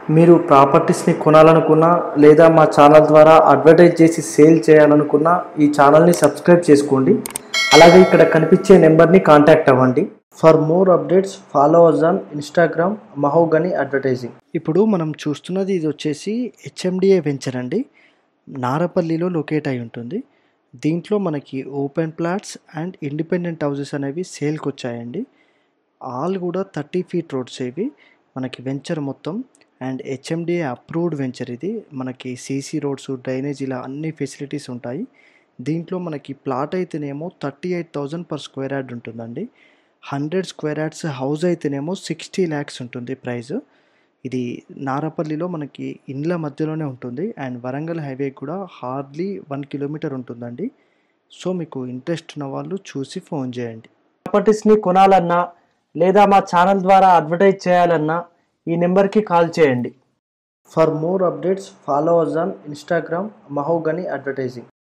మీరు ప్రాపర్టీస్ని కొనాలనుకున్నా లేదా మా ఛానల్ ద్వారా అడ్వర్టైజ్ చేసి సేల్ చేయాలనుకున్నా ఈ ఛానల్ని సబ్స్క్రైబ్ చేసుకోండి అలాగే ఇక్కడ కనిపించే నెంబర్ని కాంటాక్ట్ అవ్వండి for more updates follow us on Instagram Mahogany advertising ఇప్పుడు మనం చూస్తున్నది ఇది వచ్చేసి హెచ్ఎండిఏ వెంచర్ అండి నారపల్లిలో లొకేట్ అయి ఉంటుంది దీంట్లో మనకి open plots and independent houses అనేవి సేల్కి వచ్చాయండి ఆల్ కూడా థర్టీ ఫీట్ రోడ్స్ ఇవి మనకి వెంచర్ మొత్తం అండ్ హెచ్ఎండిఏ అప్రూవ్డ్ వెంచర్ ఇది మనకి సీసీ రోడ్స్ డ్రైనేజ్ ఇలా అన్ని ఫెసిలిటీస్ ఉంటాయి దీంట్లో మనకి ప్లాట్ అయితేనేమో thirty eight thousand per square yard ఉంటుందండి హండ్రెడ్ స్క్వేర్ యార్డ్స్ హౌస్ అయితేనేమో సిక్స్టీ ల్యాక్స్ ఉంటుంది ప్రైస్ ఇది నారపల్లిలో మనకి ఇండ్ల మధ్యలోనే ఉంటుంది అండ్ వరంగల్ హైవే కూడా హార్డ్లీ వన్ కిలోమీటర్ ఉంటుందండి సో మీకు ఇంట్రెస్ట్ ఉన్న వాళ్ళు చూసి ఫోన్ చేయండి ప్రాపర్టీస్ని కొనాలన్నా లేదా మా ఛానల్ ద్వారా అడ్వర్టైజ్ చేయాలన్నా ఈ నెంబర్కి కాల్ చేయండి for more updates follow us on Instagram Mahogany advertising